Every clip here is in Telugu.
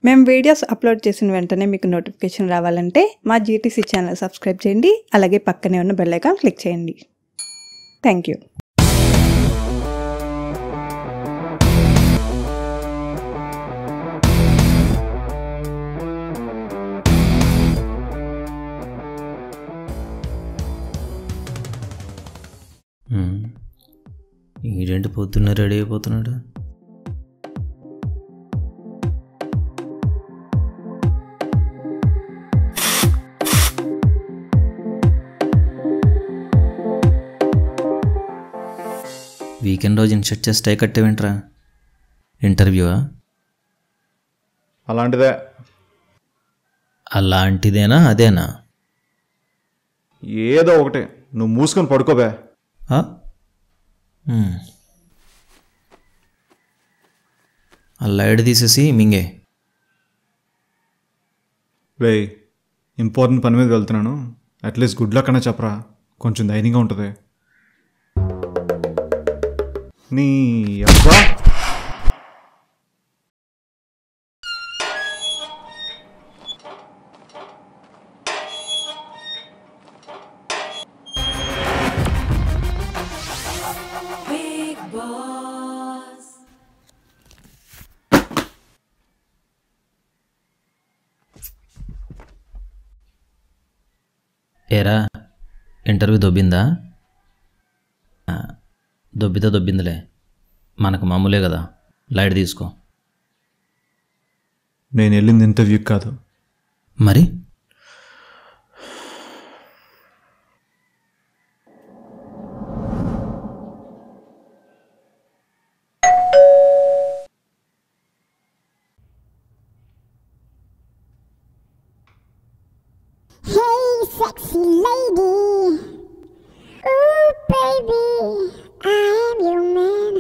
మేము వీడియోస్ అప్లోడ్ చేసిన వెంటనే మీకు నోటిఫికేషన్ రావాలంటే మా జీటీసీ ఛానల్ సబ్స్క్రైబ్ చేయండి అలాగే పక్కనే ఉన్న బెల్ ఐకాన్ క్లిక్ చేయండి థ్యాంక్ యూ ఉమ్. ఈడేంటి పొద్దున్న రెడీ అయిపోతున్నాడు వీకెండ్ రోజు ఇన్షర్ట్ చేసి టై కట్టేవేంట్రా ఇంటర్వ్యూవా అలాంటిదే అలాంటిదేనా అదేనా ఏదో ఒకటే నువ్వు మూసుకొని పడుకోబే ఆ? ఉమ్. ఆ లైట్ తీసేసి మింగే రే ఇంపార్టెంట్ పని మీద వెళ్తున్నాను అట్లీస్ట్ గుడ్ లక్ అనే చెప్పరా కొంచెం ధైర్యంగా ఉంటుంది నీ అబ్బా ఏరా ఇంటర్వ్యూ దొబ్బిందా ఆ, దొబ్బితే దొబ్బిందిలే మనకు మామూలే కదా లైట్ తీసుకో నేను వెళ్ళింది ఇంటర్వ్యూకి కాదు మరి Hey, sexy lady. Ooh, baby, I am your man.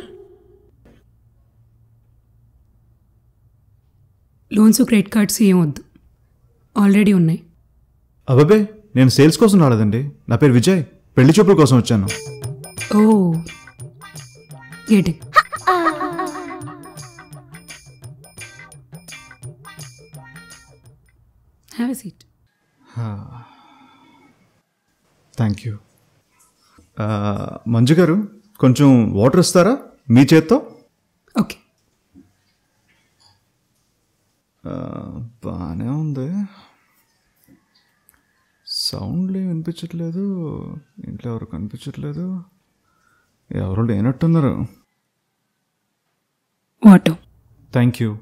Loans credit cards ఏం వద్దు ఆల్రెడీ ఉన్నాయి అబ్బాబే నేను సేల్స్ కోసం రాలేదండి నా పేరు విజయ్ పెళ్లి చూపుల కోసం వచ్చాను oh getting have a seat thank you Manju garu కొంచెం వాటర్ ఇస్తారా మీ చేత్తో ఓకే బాగానే ఉంది సౌండ్లు ఏం వినిపించట్లేదు ఇంట్లో ఎవరు కనిపించట్లేదు ఎవరు లేనట్టున్నారు వాటర్ థ్యాంక్ యూ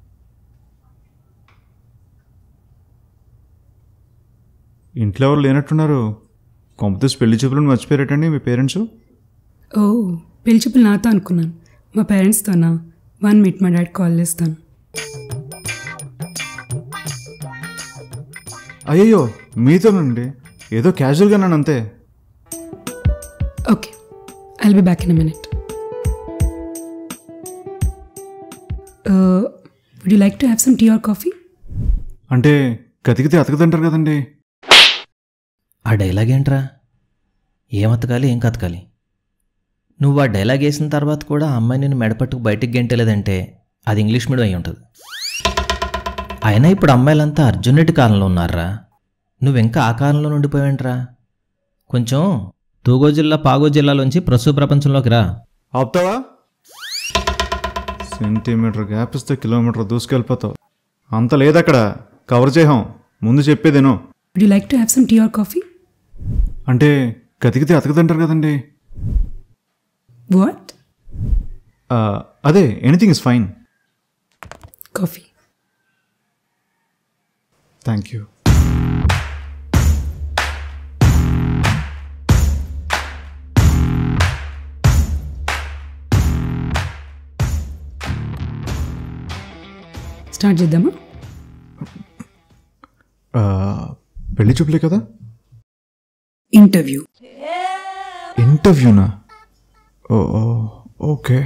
ఇంట్లో ఎవరు లేనట్టున్నారు కొంపతీసి పెళ్లి చూపులను మర్చిపోయారటండి మీ పేరెంట్స్ ఓ పెళ్లి చూపులు నాతో అనుకున్నాను మా పేరెంట్స్తోనా వన్ మినిట్ మా డాడీ కాల్ చేస్తాను అయ్యయ్యో మీతోనండి ఏదో క్యాజువల్గా నన్ను అంతే okay I'll be back in a minute would you like to have some tea or coffee అంటే కతికితే అతకదంటారు కదండి ఆ డైలాగ్ ఏంట్రా ఏం అతకాలి ఏం కతకాలి నువ్వు ఆ డైలాగ్ వేసిన తర్వాత కూడా ఆ అమ్మాయి నేను మెడపట్టుకు బయటికి గెంటలేదంటే అది ఇంగ్లీష్ మీడియం అయి ఉంటుంది అయినా ఇప్పుడు అమ్మాయిలంతా అర్జున్ రెడ్డి కాలంలో ఉన్నారా నువ్వు ఇంకా ఆ కాలంలో ఉండిపోయావేంట్రా కొంచెం తూగో జిల్లా పాగో జిల్లాలోంచి ప్రస్తుత ప్రపంచంలోకి రా ఆపుతావా సెంటీమీటర్ గ్యాప్ ఇస్తే కిలోమీటర్ దూసుకెళ్ళిపోతావు అంత లేదక్కడ కవర్ చేయహం ముందు చెప్పేదేనో would you like to have some tea or coffee అంటే కతికితే అతకదంటారు కదండి వాట్ ఆ, అదే anything is fine coffee thank you start చేద్దామా ఆ, పెళ్లి చూపులే కదా ఇంటర్వ్యూ ఇంటర్వ్యూనా ఓ ఓ, ఓకే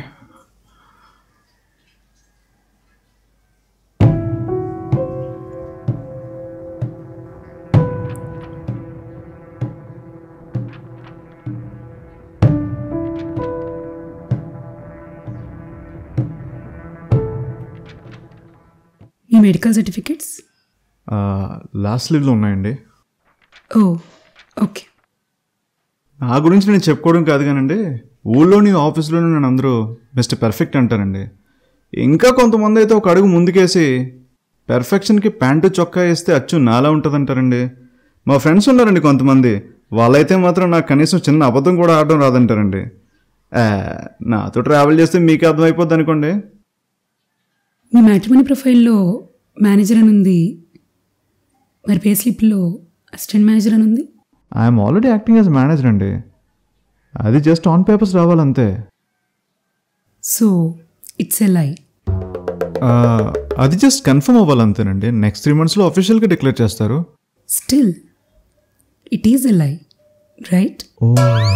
మీ మెడికల్ సర్టిఫికేట్స్ లాస్ట్ లీవ్లో ఉన్నాయండి ఓ ఓకే నా గురించి నేను చెప్పుకోవడం కాదు కానండి ఊళ్ళోని ఆఫీస్లోని నేను అందరూ మిస్టర్ పెర్ఫెక్ట్ అంటారండి ఇంకా కొంతమంది అయితే ఒక అడుగు ముందుకేసి పెర్ఫెక్షన్కి ప్యాంటు చొక్కా వేస్తే అచ్చు నాలా ఉంటుందంటారండి మా ఫ్రెండ్స్ ఉన్నారండి కొంతమంది వాళ్ళైతే మాత్రం నాకు కనీసం చిన్న అబద్ధం కూడా ఆడడం రాదంటారండి ఆ, నాతో ట్రావెల్ చేస్తే మీకు అర్థమైపోద్ది అనుకోండి మీ మ్యాట్రిమోనీ ప్రొఫైల్లో మేనేజర్ అని ఉంది మరి పే స్లిప్లో అసిస్టెంట్ మేనేజర్ అని ఉంది I'm already acting as manager అండి అది జస్ట్ ఆన్ పేపర్స్ రావాలంతే సో ఇట్స్ ఎ లై ఆ, అది జస్ట్ కన్ఫర్మ్ అవ్వాలంతేనండి నెక్స్ట్ త్రీ మంత్స్లో అఫీషియల్గా డిక్లేర్ చేస్తారు స్టిల్ ఇట్ ఈజ్ ఎ లై right oh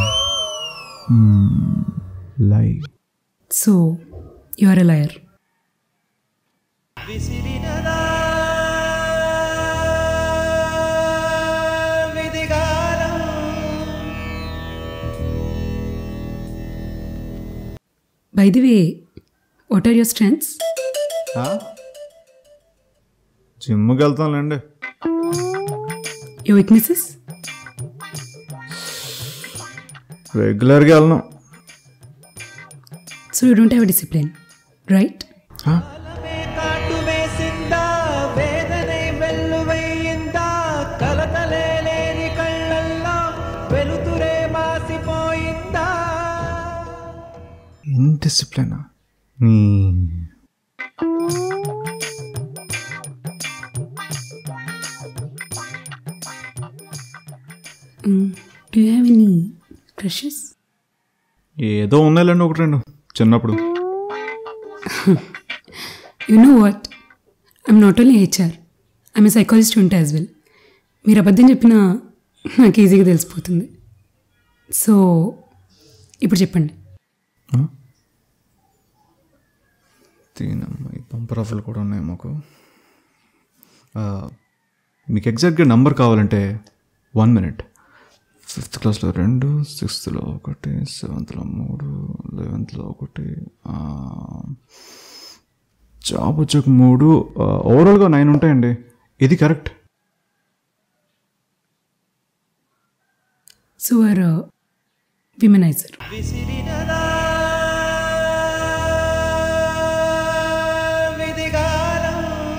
lie so you are a liar by the way what are your strengths జిమ్కి వెళ్తానులేండి యువర్ వీక్నెసెస్ రెగ్యులర్గా వెళ్ళను so you don't have discipline right కాటు వేసిందా వేదనే వెల్లువయ్యిందా కలతలే లేని కళ్ళల్లో వెలుతురే మాసిపోయిందా indiscipline do you have any crushes ఏదో ఉన్నాయిలేండి ఒకటి రెండు చిన్నప్పుడు you know what I'm not only HR I'm a psychology student as well మీరు అబద్ధం చెప్పినా నాకు ఈజీగా తెలిసిపోతుంది సో ఇప్పుడు చెప్పండి తీనమ్మ ఈ బంపర్ ఆఫర్లు కూడా ఉన్నాయి మాకు ఆ, మీకు ఎగ్జాక్ట్గా నంబర్ కావాలంటే వన్ మినిట్ ఫిఫ్త్ క్లాస్లో రెండు సిక్స్త్లో ఒకటి సెవెంత్లో మూడు లెవెన్త్లో ఒకటి ఆ, జాబ్ వచ్చాక మూడు ఆ, ఓవరాల్గా నైన్ ఉంటాయండి ఇది కరెక్ట్ సో ఆర్ విమెనైజర్ విసిరినదా విధిగాలం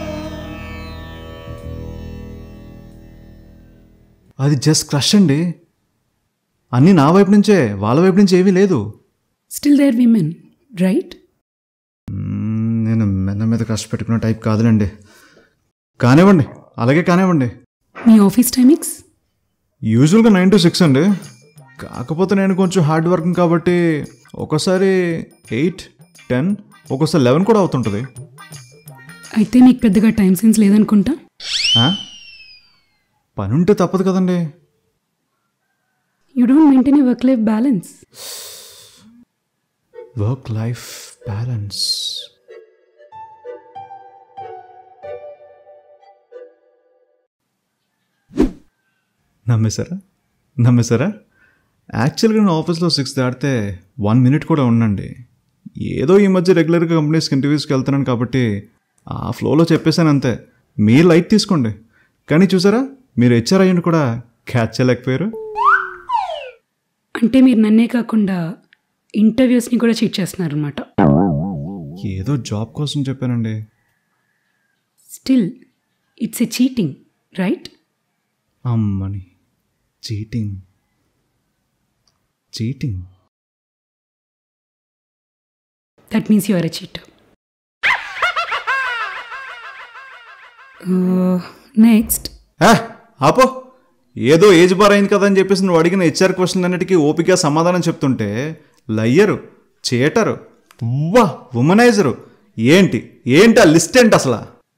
అది జస్ట్ క్రష్ అండి అన్నీ నా వైపు నుంచే వాళ్ళ వైపు నుంచి ఏమీ లేదు still they are women right hmm, నేను మెల్ల మీద కష్టపెట్టుకున్న టైప్ కాదులేండి కానివ్వండి అలాగే కానివ్వండి మీ ఆఫీస్ టైమింగ్స్ యూజువల్గా నైన్ టు సిక్స్ అండి కాకపోతే నేను కొంచెం హార్డ్ వర్కింగ్ కాబట్టి ఒక్కోసారి ఎయిట్ టెన్ ఒక్కోసారి లెవెన్ కూడా అవుతుంటుంది అయితే మీకు పెద్దగా టైం సెన్స్ లేదనుకుంటా ఆ? పని ఉంటే తప్పదు కదండి you don't maintain a work life balance work life balance నమ్మేశారా నమ్మేశారా యాక్చువల్గా నేను ఆఫీస్లో సిక్స్ దాటితే వన్ మినిట్ కూడా ఉండండి ఏదో ఈ మధ్య రెగ్యులర్గా కంపెనీస్కి ఇంటర్వ్యూస్కి వెళ్తున్నాను కాబట్టి ఆ ఫ్లోలో చెప్పేశాను అంతే మీరు లైట్ తీసుకోండి కానీ చూసారా మీరు హెచ్ఆర్ అయ్యండి కూడా క్యాచ్ చేయలేకపోయారు అంటే మీరు నన్నే కాకుండా ఇంటర్వ్యూస్ని కూడా చీట్ చేస్తున్నారు అనమాట ఏదో జాబ్ కోసం చెప్పానండి still it's a cheating right అమ్మని cheating cheating that means you are a cheater next ఏ ఆపో ఏదో ఏజ్ బార్ అయింది కదా అని చెప్పేసి నువ్వు అడిగిన హెచ్ఆర్ క్వశ్చన్ అన్నిటికీ ఓపిక సమాధానం చెప్తుంటే లయ్యరు చేటరు వా ఉమనైజరు ఏంటి ఏంటి ఆ లిస్ట్ ఏంటి అసలు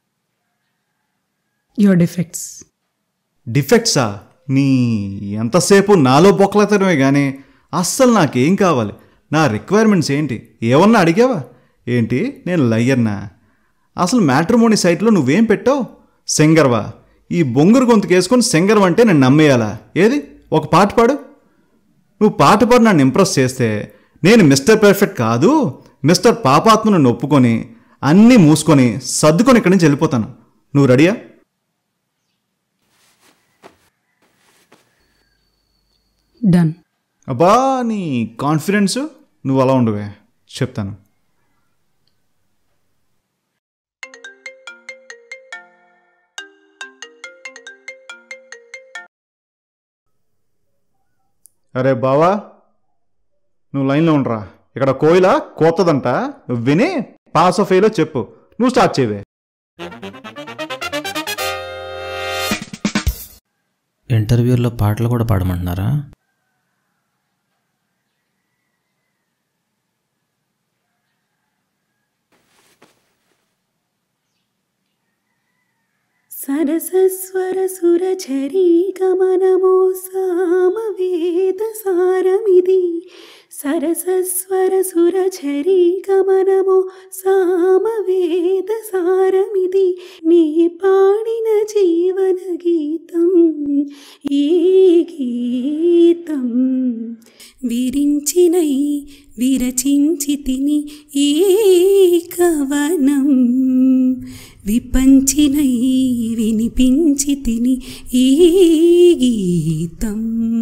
యువర్ డిఫెక్ట్స్ డిఫెక్ట్సా నీ ఎంతసేపు నాలో బొక్కలతనమే కానీ అస్సలు నాకేం కావాలి నా రిక్వైర్మెంట్స్ ఏంటి ఏమన్నా అడిగావా ఏంటి నేను లయ్యర్నా అసలు మ్యాట్రిమోని సైట్లో నువ్వేం పెట్టావు సింగర్వా ఈ బొంగురు గొంతుకేసుకొని సింగర్ అంటే నేను నమ్మేయాలా ఏది ఒక పాట పాడు నువ్వు పాట పాడి నన్ను ఇంప్రెస్ చేస్తే నేను మిస్టర్ పర్ఫెక్ట్ కాదు మిస్టర్ పాపాత్మను నొప్పుకొని అన్నీ మూసుకొని సర్దుకొని ఇక్కడి నుంచి వెళ్ళిపోతాను నువ్వు రెడీయా డన్ అబ్బా నీ కాన్ఫిడెన్స్ నువ్వు అలా ఉండవే చెప్తాను అరే బావా నువ్వు లైన్లో ఉండరా ఇక్కడ కోయిల కోతదంట నువ్వు విని పాస్ ఆఫ్ ఫెయిలో చెప్పు నువ్వు స్టార్ట్ చేయవే ఇంటర్వ్యూలో పాటలు కూడా పాడమంటున్నారా సరసస్వర సురచరీ గమనమో సామవేద సారమిది సరసస్వర సురచరీ గమనమో సామవేద సారమిది నీ పాడిన జీవన గీతం ఈ గీతం విరించినై విరచించి తిని ఈ కవనం విపంచినై వినిపించి తిని ఈ గీతం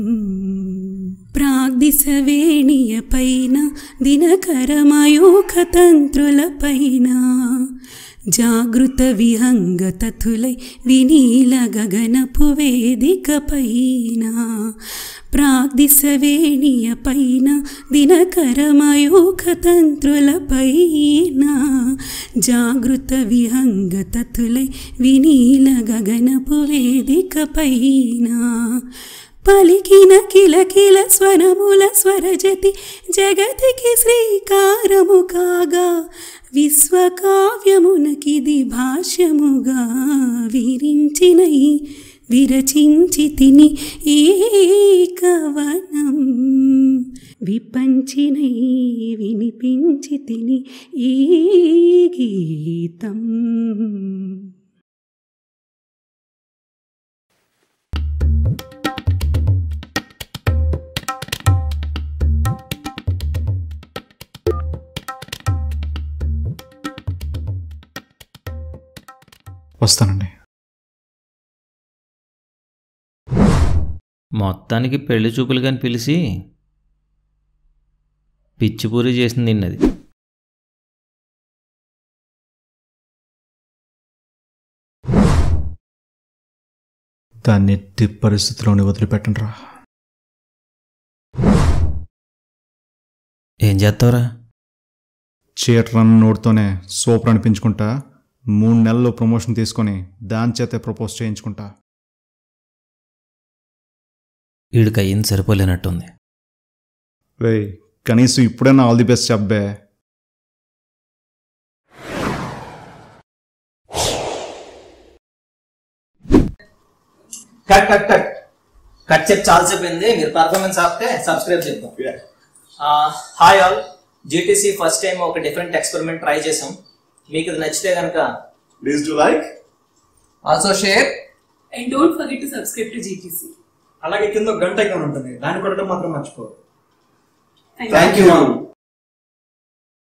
ప్రాగ్దిశవేణియ పైన దినకరమయూఖతంత్రుల పైన జాగృత విహంగ తథులై వినీల గగనపు వేదిక పైన ప్రాగ్దిశవేణియ పైన దినకరమయూఖతంత్రుల పైన జాగృత విహంగ తథులై వినీల గగనపు వేదిక పైన పలికిన కిలకిల స్వరముల స్వరజతి జగతికి శ్రీకారము కాగా విశ్వకావ్యమునకిది భాష్యముగా విరించినై విరచించి తిని ఈ కవనం విపంచినై వినిపించి తిని ఈ గీతం వస్తానండి మొత్తానికి పెళ్లి చూపులు కానీ పిలిచి పిచ్చిపూరి చేసింది నిన్నది దాన్ని ఎట్టి పరిస్థితిలోని వదిలిపెట్టండి రా ఏం చేస్తావురా చీట్రన్ నోటితోనే సూపర్ అనిపించుకుంటా మూడు నెలల్లో ప్రమోషన్ తీసుకొని దాని చేతే ప్రపోజ్ చేయించుకుంటా వీడికి అయ్యింది సరిపోలేనట్టుంది రే కనీసం ఇప్పుడైనా ఆల్ ది బెస్ట్ చెప్పే కట్ కట్ కట్ కట్ చెప్పి చాలాసేపు అయింది మీరు పర్ఫార్మెన్స్ ఆపితే సబ్స్క్రైబ్ చేద్దాం hi all GTC first time ఒక డిఫరెంట్ ఎక్స్పెరిమెంట్ ట్రై చేసాం మీకు ఇది నచ్చితే కనుక please do like also share and don't forget to subscribe to GTC అలాగే కింద ఒక గంట ఐకాన్ ఉంటుంది దాన్ని కొట్టడం మాత్రం మర్చిపోదు థ్యాంక్ యూ